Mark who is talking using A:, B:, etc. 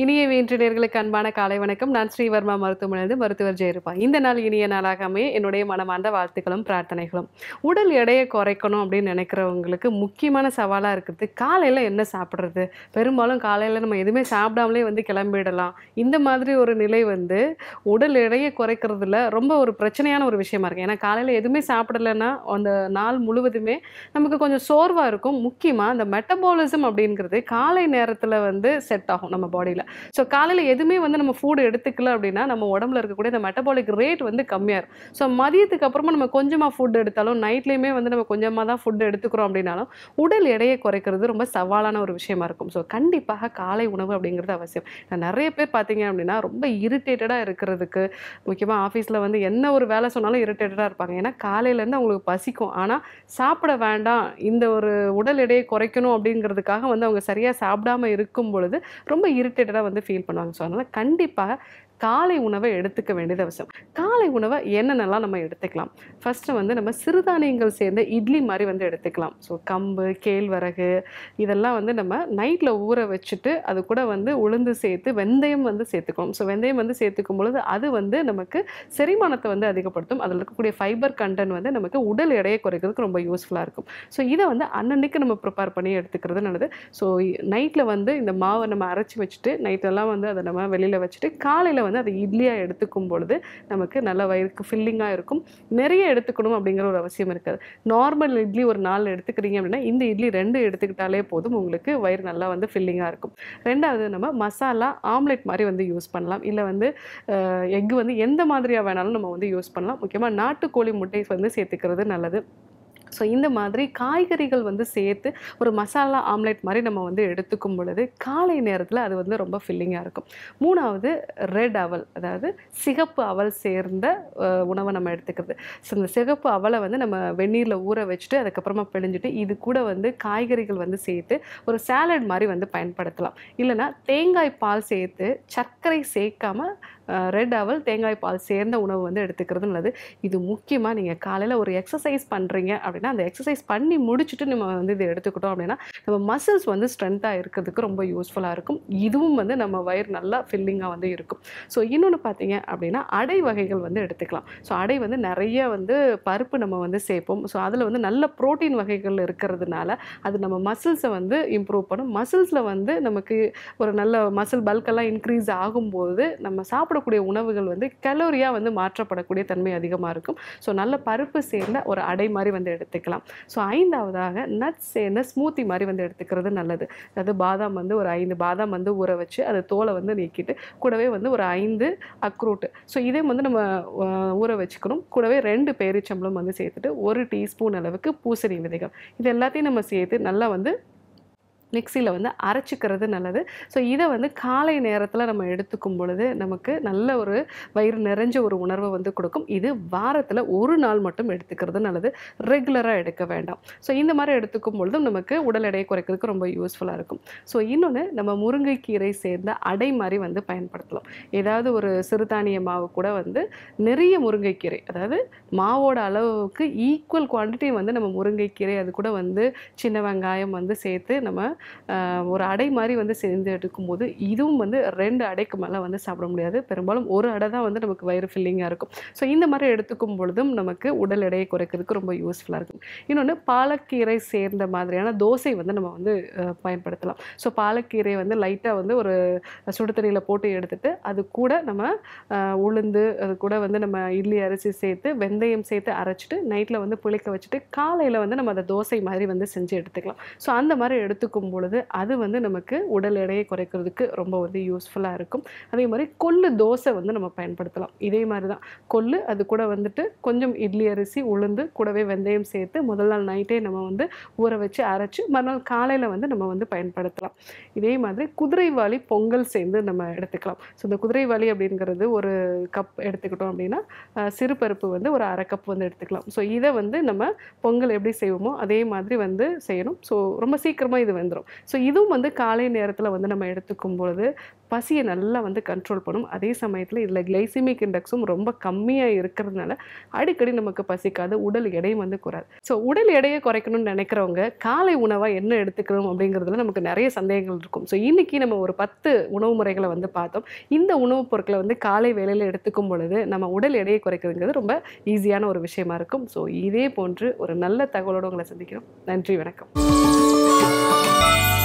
A: இனிய வேற்று நேர்களுக்கு அன்பான காலை வணக்கம் நான் ஸ்ரீவர்மா மருத்துவமனையிலிருந்து மருத்துவர் ஜெயருப்பா இந்த நாள் இனிய நாளாகவே என்னுடைய மனமார்ந்த வாழ்த்துக்களும் பிரார்த்தனைகளும் உடல் எடையை குறைக்கணும் அப்படின்னு நினைக்கிறவங்களுக்கு முக்கியமான சவாலாக இருக்கிறது காலையில் என்ன சாப்பிட்றது பெரும்பாலும் காலையில் நம்ம எதுவுமே சாப்பிடாமலே வந்து கிளம்பிடலாம் இந்த மாதிரி ஒரு நிலை வந்து உடல் எடையை குறைக்கிறதுல ரொம்ப ஒரு பிரச்சனையான ஒரு விஷயமா இருக்குது ஏன்னா காலையில் எதுவுமே சாப்பிடலைன்னா அந்த நாள் முழுவதுமே நமக்கு கொஞ்சம் சோர்வாக இருக்கும் முக்கியமாக இந்த மெட்டபாலிசம் அப்படிங்கிறது காலை நேரத்தில் வந்து செட் ஆகும் நம்ம பாடியில் ஸோ காலையில் எதுவுமே வந்து நம்ம ஃபுட் எடுத்துக்கல அப்படின்னா நம்ம உடம்புல இருக்கக்கூடிய இந்த மெட்டபாலிக் ரேட் வந்து கம்மியாக இருக்கும் ஸோ மதியத்துக்கு அப்புறமா நம்ம கொஞ்சமாக ஃபுட் எடுத்தாலும் நைட்லேயுமே வந்து நம்ம கொஞ்சமாக தான் ஃபுட் எடுத்துக்கிறோம் அப்படின்னாலும் உடல் எடையை குறைக்கிறது ரொம்ப சவாலான ஒரு விஷயமா இருக்கும் ஸோ கண்டிப்பாக காலை உணவு அப்படிங்கிறது அவசியம் நான் நிறைய பேர் பார்த்தீங்க அப்படின்னா ரொம்ப இரிட்டேட்டடாக இருக்கிறதுக்கு முக்கியமாக ஆஃபீஸில் வந்து என்ன ஒரு வேலை சொன்னாலும் இரிட்டேட்டடாக இருப்பாங்க ஏன்னா காலையிலேருந்து அவங்களுக்கு பசிக்கும் ஆனால் சாப்பிட வேண்டாம் இந்த ஒரு உடல் எடையை குறைக்கணும் அப்படிங்கிறதுக்காக வந்து அவங்க சரியாக சாப்பிடாம இருக்கும் பொழுது ரொம்ப இரிட்டேட்டடாக வந்து ஃபீல் பண்ணுவாங்க ஸோ அதனால் கண்டிப்பாக காலை உணவை எடுத்துக்க வேண்டியது அவசியம் காலை உணவை என்னென்னலாம் நம்ம எடுத்துக்கலாம் ஃபஸ்ட்டு வந்து நம்ம சிறுதானியங்கள் சேர்ந்த இட்லி மாதிரி வந்து எடுத்துக்கலாம் ஸோ கம்பு கேழ்வரகு இதெல்லாம் வந்து நம்ம நைட்டில் ஊற வச்சுட்டு அது கூட வந்து உளுந்து சேர்த்து வெந்தயம் வந்து சேர்த்துக்கணும் ஸோ வெந்தயம் வந்து சேர்த்துக்கும் பொழுது அது வந்து நமக்கு செரிமானத்தை வந்து அதிகப்படுத்தும் அதில் இருக்கக்கூடிய ஃபைபர் கண்டென்ட் வந்து நமக்கு உடல் எடையை குறைக்கிறதுக்கு ரொம்ப யூஸ்ஃபுல்லாக இருக்கும் ஸோ இதை வந்து அன்னன்னைக்கு நம்ம ப்ரிப்பேர் பண்ணி எடுத்துக்கிறது நல்லது ஸோ நைட்டில் வந்து இந்த மாவை நம்ம அரைச்சி வச்சுட்டு நைட்டெல்லாம் வந்து அதை நம்ம வெளியில் வச்சுட்டு காலையில் வந்து அதை இட்லியாக எடுத்துக்கும் பொழுது நமக்கு நல்ல வயிறுக்கு ஃபில்லிங்காக இருக்கும் நிறைய எடுத்துக்கணும் அப்படிங்கிற ஒரு அவசியம் இருக்காது நார்மல் இட்லி ஒரு நாலு எடுத்துக்கிறீங்க அப்படின்னா இந்த இட்லி ரெண்டு எடுத்துக்கிட்டாலே போதும் உங்களுக்கு வயிறு நல்லா வந்து ஃபில்லிங்காக இருக்கும் ரெண்டாவது நம்ம மசாலா ஆம்லெட் மாதிரி வந்து யூஸ் பண்ணலாம் இல்லை வந்து எக் வந்து எந்த மாதிரியாக வேணாலும் நம்ம வந்து யூஸ் பண்ணலாம் முக்கியமாக நாட்டுக்கோழி முட்டை வந்து சேர்த்துக்கிறது நல்லது ஸோ இந்த மாதிரி காய்கறிகள் வந்து சேர்த்து ஒரு மசாலா ஆம்லெட் மாதிரி நம்ம வந்து எடுத்துக்கும் பொழுது காலை நேரத்தில் அது வந்து ரொம்ப ஃபில்லிங்காக இருக்கும் மூணாவது ரெட் அவல் அதாவது சிகப்பு அவல் சேர்ந்த அஹ், உணவை நம்ம எடுத்துக்கிறது ஸோ இந்த சிகப்பு அவலை வந்து நம்ம வெந்நீரில் ஊற வச்சுட்டு அதுக்கப்புறமா பிழிஞ்சிட்டு இது கூட வந்து காய்கறிகள் வந்து சேர்த்து ஒரு சாலட் மாதிரி வந்து பயன்படுத்தலாம் இல்லைன்னா தேங்காய் பால் சேர்த்து சர்க்கரை சேர்க்காம ரெட் அவல் தேங்காய் பால் சேர்ந்த உணவு வந்து எடுத்துக்கிறது நல்லது இது முக்கியமாக நீங்கள் காலையில் ஒரு எக்ஸசைஸ் பண்ணுறீங்க அப்படின்னா அந்த எக்ஸசைஸ் பண்ணி முடிச்சுட்டு நம்ம வந்து இதை எடுத்துக்கிட்டோம் அப்படின்னா நம்ம மசில்ஸ் வந்து ஸ்ட்ரென்த்தாக இருக்கிறதுக்கு ரொம்ப யூஸ்ஃபுல்லாக இருக்கும் இதுவும் வந்து நம்ம வயிறு நல்லா ஃபில்லிங்காக வந்து இருக்கும் ஸோ இன்னொன்று பார்த்தீங்க அப்படின்னா அடை வகைகள் வந்து எடுத்துக்கலாம் ஸோ அடை வந்து நிறைய வந்து பருப்பு நம்ம வந்து சேர்ப்போம் ஸோ அதில் வந்து நல்ல புரோட்டீன் வகைகள் இருக்கிறதுனால அது நம்ம மசில்ஸை வந்து இம்ப்ரூவ் பண்ணும் மசில்ஸில் வந்து நமக்கு ஒரு நல்ல மசில் பல்கெல்லாம் இன்க்ரீஸ் ஆகும்போது நம்ம சாப்பிடக்கூடிய உணவுகள் வந்து கலோரியாக வந்து மாற்றப்படக்கூடிய தன்மை அதிகமாக இருக்கும் ஸோ நல்ல பருப்பு சேர்ந்த ஒரு அடை மாதிரி வந்து எடுத்துக்கலாம் ஸோ ஐந்தாவதாக நட்ஸ் சேர்ந்த ஸ்மூத்தி மாதிரி வந்து எடுத்துக்கிறது நல்லது அதாவது பாதாம் வந்து ஒரு ஐந்து பாதாம் வந்து ஊற வச்சு அது தோலை வந்து நீக்கிட்டு கூடவே வந்து ஒரு ஐந்து அக்ரூட்டு ஸோ இதே வந்து நம்ம அஹ், ஊற வச்சுக்கணும் கூடவே ரெண்டு பேரிச்சம்பளம் வந்து சேர்த்துட்டு ஒரு டீஸ்பூன் அளவுக்கு பூசணி விதைகள் இது எல்லாத்தையும் நம்ம சேர்த்து நல்லா வந்து மிக்சியில் வந்து அரைச்சிக்கிறது நல்லது ஸோ இதை வந்து காலை நேரத்தில் நம்ம எடுத்துக்கும் பொழுது நமக்கு நல்ல ஒரு வயிறு நிறைஞ்ச ஒரு உணர்வை வந்து கொடுக்கும் இது வாரத்தில் ஒரு நாள் மட்டும் எடுத்துக்கிறது நல்லது ரெகுலராக எடுக்க வேண்டாம் ஸோ இந்த மாதிரி எடுத்துக்கும் பொழுதும் நமக்கு உடல் எடையை குறைக்கிறதுக்கு ரொம்ப யூஸ்ஃபுல்லாக இருக்கும் ஸோ இன்னொன்று நம்ம முருங்கைக்கீரை சேர்ந்த அடை மாதிரி வந்து பயன்படுத்தலாம் ஏதாவது ஒரு சிறுதானிய மாவு கூட வந்து நிறைய முருங்கைக்கீரை அதாவது மாவோட அளவுக்கு ஈக்குவல் குவான்டிட்டி வந்து நம்ம முருங்கைக்கீரை அது கூட வந்து சின்ன வெங்காயம் வந்து சேர்த்து நம்ம ஆஹ், ஒரு அடை மாதிரி வந்து சேர்ந்து எடுக்கும்போது இதுவும் வந்து ரெண்டு அடைக்கு மேலே வந்து சாப்பிட முடியாது பெரும்பாலும் ஒரு அடை தான் வந்து நமக்கு வயிறு ஃபில்லிங்காக இருக்கும் ஸோ இந்த மாதிரி எடுத்துக்கும் பொழுதும் நமக்கு உடல் எடையை குறைக்கிறதுக்கு ரொம்ப யூஸ்ஃபுல்லாக இருக்கும் இன்னொன்று பாலக்கீரை சேர்ந்த மாதிரியான தோசை வந்து நம்ம வந்து ஆஹ், பயன்படுத்தலாம் ஸோ பாலக்கீரை வந்து லைட்டாக வந்து ஒரு சுடு தண்ணியில் போட்டு எடுத்துட்டு அது கூட நம்ம ஆஹ், உளுந்து அது கூட வந்து நம்ம இட்லி அரிசி சேர்த்து வெந்தயம் சேர்த்து அரைச்சிட்டு நைட்டில் வந்து புளிக்க வச்சுட்டு காலையில் வந்து நம்ம அதை தோசை மாதிரி வந்து செஞ்சு எடுத்துக்கலாம் ஸோ அந்த மாதிரி எடுத்துக்கும் பொழுது அது வந்து நமக்கு உடல் எடையை குறைக்கிறதுக்கு ரொம்ப வந்து யூஸ்ஃபுல்லாக இருக்கும் அதே மாதிரி கொள்ளு தோசை வந்து நம்ம பயன்படுத்தலாம் இதே மாதிரி தான் கொள்ளு அது கூட வந்துட்டு கொஞ்சம் இட்லி அரிசி உளுந்து கூடவே வெந்தயம் சேர்த்து முதல் நாள் நைட்டே நம்ம வந்து ஊற வச்சு அரைச்சி மறுநாள் காலையில் வந்து நம்ம வந்து பயன்படுத்தலாம் இதே மாதிரி குதிரைவாளி பொங்கல் சேர்ந்து நம்ம எடுத்துக்கலாம் ஸோ இந்த குதிரைவாளி அப்படிங்கிறது ஒரு கப் எடுத்துக்கிட்டோம் அப்படின்னா அஹ், சிறுபருப்பு வந்து ஒரு அரை கப் வந்து எடுத்துக்கலாம் ஸோ இதை வந்து நம்ம பொங்கல் எப்படி செய்வோமோ அதே மாதிரி வந்து செய்யணும் ஸோ ரொம்ப சீக்கிரமாக இது வந்துடும் ஸோ இதுவும் வந்து காலை நேரத்தில் வந்து நம்ம எடுத்துக்கும் பொழுது பசியை நல்லா வந்து கண்ட்ரோல் பண்ணும் அதே சமயத்தில் இதில் கிளைசிமிக் இண்டெக்ஸும் ரொம்ப கம்மியாக இருக்கிறதுனால அடிக்கடி நமக்கு பசிக்காது உடல் எடையும் வந்து குறாது ஸோ உடல் எடையை குறைக்கணும்னு நினைக்கிறவங்க காலை உணவாக என்ன எடுத்துக்கணும் அப்படிங்கிறதுல நமக்கு நிறைய சந்தேகங்கள் இருக்கும் ஸோ இன்னைக்கு நம்ம ஒரு பத்து உணவு முறைகளை வந்து பார்த்தோம் இந்த உணவுப் பொருட்களை வந்து காலை வேளையில் எடுத்துக்கும் பொழுது நம்ம உடல் எடையை குறைக்கிறதுங்கிறது ரொம்ப ஈஸியான ஒரு விஷயமா இருக்கும் ஸோ இதே போன்று ஒரு நல்ல தகவலோடு உங்களை சந்திக்கிறோம் நன்றி வணக்கம்